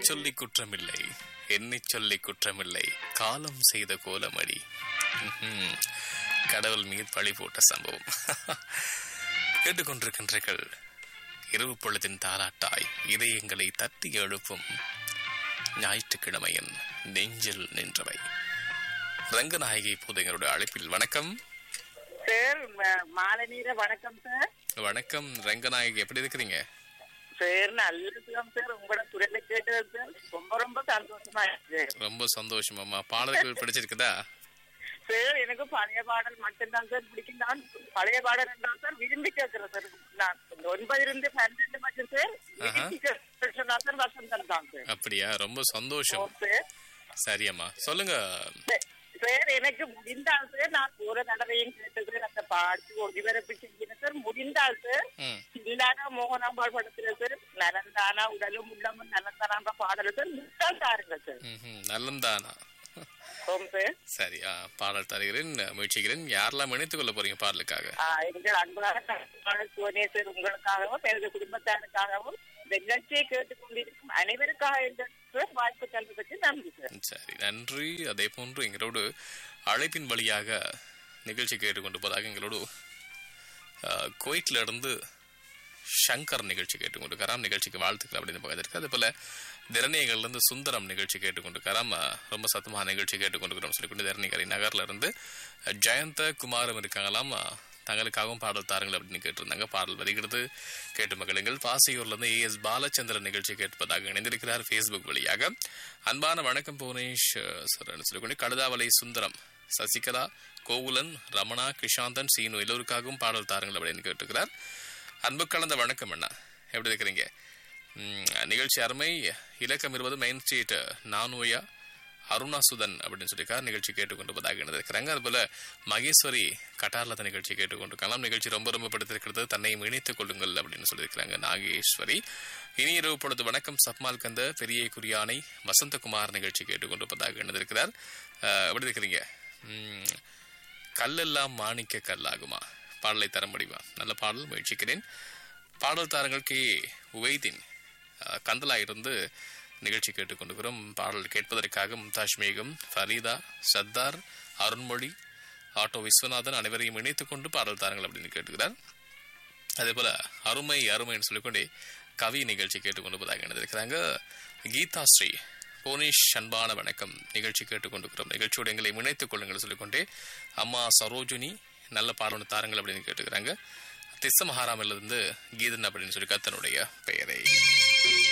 சொல்லி குற்றமில்லை என்னை சொல்லி குற்றமில்லை காலம் செய்த கோலமடி ம்ஹும். கடவுள் மீது பழி போட்ட சம்பவம் கேட்டுக்கொண்டிருக்கின்றீர்கள் இரவு பொழுதின் தாலாட்டாய் இதயங்களை தட்டி எழுப்பும் ஞாயிற்றுக்கிழமையின் நெஞ்சில் நின்றவை ரங்கநாயகி இப்போது எங்களுடைய அழைப்பில் வணக்கம் சார் ம- மாலை நேர வணக்கம் சார் வணக்கம் ரங்கநாயகி எப்படி இருக்கிறீங்க சார் நல்ல இருக்கலாம் சார் உங்களோட குரலை கேட்டது சார் ரொம்ப ரொம்ப சந்தோஷமா இருக்கு ரொம்ப சந்தோஷமாம்மா பாடல்கள் பிடிச்சிருக்குதா சார் எனக்கு பழைய பாடல் மட்டும்தான் சார் பிடிக்கும் நான் பழைய பாடல் என்றால் சார் விரும்பி கேட்கிறேன் சார் நான் ஒன்பது இருந்து பன்னெண்டு மட்டும் சார் விரும்பி கேட்கிறேன் சொன்னா சார் வசந்தன் தான் சார் அப்படியா ரொம்ப சந்தோஷம் ஓ, சார் சரியம்மா சொல்லுங்க சார், சார் எனக்கு முடிந்தால் சார் நான் போற தடவையும் கேட்டது அந்த பாட்டு ஒளிபரப்பு செய்கிறேன் சார் முடிந்தால் சார் ம் இல்லாத மோகனாம்பாள் படத்துல சார் நலந்தானா உடலும் உள்ளமும் நலந்தானான்ற பாடல சார் முட்டாள் தாருங்க சார் ம்ஹும். நல்லம்தானா ஓம் சார் சரி ஆ, பாடல் தருகிறேன் முயற்சிக்கிறேன் யாரெல்லாம் இணைத்துக் கொள்ள போறீங்க பாடலுக்காக ஆ, எங்கள் அன்பான கணவன் சுவனேஸ்வர் உங்களுக்காகவும் எனது குடும்பத்தாருக்காகவும் இந்த நிகழ்ச்சியை கேட்டுக்கொண்டிருக்கும் அனைவருக்காக இந்த சார் வாய்ப்பு தந்ததுக்கு நன்றி சார் சரி நன்றி அதே போன்று எங்களோடு அழைப்பின் வழியாக நிகழ்ச்சி கேட்டுக்கொண்டு போதாக எங்களோடு ஆ, குவைட்ல இருந்து ஷங்கர் நிகழ்ச்சி கேட்டுக்கொண்டு கராம் நிகழ்ச்சிக்கு வாழ்த்துக்கள் அப்படின்னு பக்கத்திற்கு அதே போல திரணியங்கள்ல இருந்து சுந்தரம் நிகழ்ச்சி கேட்டுக்கொண்டு கராம் ஆ, ரொம்ப சத்தமாக நிகழ்ச்சி கேட்டுக்கொண்டு சொல்லிக்கொண்டு திரணிகரை நகர்ல இருந்து ஜெயந்த குமாரம் இருக்காங்களாம் ஆ, தங்களுக்காகவும் பாடல் தாருங்கள் அப்படின்னு கேட்டிருந்தாங்க பாடல் வருகிறது கேட்டு மகளுங்கள் பாசியூர்ல இருந்து ஏஎஸ் பாலச்சந்திரன் நிகழ்ச்சி கேட்பதாக இணைந்திருக்கிறார் ஃபேஸ்புக் வழியாக அன்பான வணக்கம் புவனேஷ் சார் சொல்லிக்கொண்டு கழுதாவளை சுந்தரம் சசிகலா கோகுலன் ரமணா கிருஷாந்தன் சீனு எல்லோருக்காகவும் பாடல் தாருங்கள் அப்படின்னு கேட்டுக்கிறார் அன்பு கலந்த வணக்கம் அண்ணா எப்படி இருக்கிறீங்க ம், நிகழ்ச்சி அருமை இலக்கம் இருபது மெயின் ஸ்ட்ரீட் நானூயா அருணாசுதன் அப்படின்னு சொல்லியிருக்கார் நிகழ்ச்சி கேட்டுக்கொண்டு போதாக இணைந்திருக்கிறாங்க அதுபோல மகேஸ்வரி கட்டார்லத நிகழ்ச்சி கேட்டுக்கொண்டிருக்கலாம் நிகழ்ச்சி ரொம்ப ரொம்ப படுத்திருக்கிறது தன்னையும் இணைத்துக் கொள்ளுங்கள் அப்படின்னு சொல்லியிருக்கிறாங்க நாகேஸ்வரி இனி இரவு பொழுது வணக்கம் சப்மால் கந்த பெரிய குறியானை வசந்தகுமார் நிகழ்ச்சி கேட்டுக்கொண்டு போதாக இணைந்திருக்கிறார் அஹ், எப்படி இருக்கிறீங்க ம், கல்லெல்லாம் மாணிக்க கல்லாகுமா பாடலை தர முடியுமா நல்ல பாடல் முயற்சிக்கிறேன் பாடல் தாரங்கள் கே உவைதீன் அஹ், கந்தலா இருந்து நிகழ்ச்சி கேட்டுக்கொண்டிருக்கிறோம் பாடல் கேட்பதற்காக மும்தாஜ் மேகம் ஃபரீதா சத்தார் அருண்மொழி ஆட்டோ விஸ்வநாதன் அனைவரையும் இணைத்துக் கொண்டு பாடல் தாருங்கள் அப்படின்னு கேட்டுக்கிறார் அதே போல அருமை அருமைன்னு சொல்லிக்கொண்டே கவி நிகழ்ச்சி கேட்டுக்கொண்டு போதாக இணைந்திருக்கிறாங்க கீதா ஸ்ரீ புவனேஷ் அன்பான வணக்கம் நிகழ்ச்சி கேட்டுக்கொண்டிருக்கிறோம் நிகழ்ச்சியோடு எங்களை இணைத்துக் கொள்ளுங்கள் சொல்லிக்கொண்டே அம்மா சரோஜினி நல்ல பாடல் தாருங்கள் அப்படின்னு கேட்டுக்கிறாங்க திஸ்ஸ மகாராமிலிருந்து கீதன் அப்படின்னு சொல்லி கத்தனுடைய பெயரை